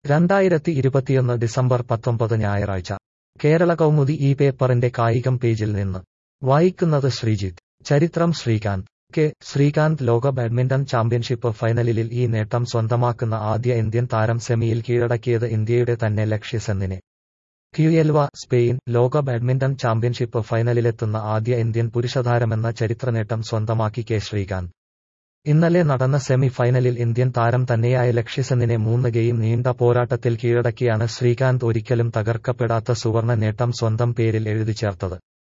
രണ്ടായിരത്തി ഇരുപത്തിയൊന്ന് ഡിസംബർ പത്തൊമ്പത് ഞായറാഴ്ച കേരള കൗമുദി ഈ പേപ്പറിന്റെ കായികം പേജിൽ നിന്ന് വായിക്കുന്നത് ശ്രീജിത്ത് ചരിത്രം ശ്രീകാന്ത് കെ ശ്രീകാന്ത് ലോക ബാഡ്മിന്റൺ ചാമ്പ്യൻഷിപ്പ് ഫൈനലിൽ ഈ നേട്ടം സ്വന്തമാക്കുന്ന ആദ്യ ഇന്ത്യൻ താരം സെമിയിൽ കീഴടക്കിയത് ഇന്ത്യയുടെ തന്നെ ലക്ഷ്യസെന്നിനെ ക്യുയെൽവ സ്പെയിൻ ലോക ബാഡ്മിന്റൺ ചാമ്പ്യൻഷിപ്പ് ഫൈനലിലെത്തുന്ന ആദ്യ ഇന്ത്യൻ പുരുഷതാരമെന്ന ചരിത്രനേട്ടം സ്വന്തമാക്കി കെ ശ്രീകാന്ത് ഇന്നലെ നടന്ന സെമി ഫൈനലിൽ ഇന്ത്യൻ താരം തന്നെയായ ലക്ഷ്യസെന്നിനെ മൂന്ന് ഗെയിം നീണ്ട പോരാട്ടത്തിൽ കീഴടക്കിയാണ് ശ്രീകാന്ത് ഒരിക്കലും തകർക്കപ്പെടാത്ത സുവർണ നേട്ടം സ്വന്തം പേരിൽ എഴുതി ചേർത്തത്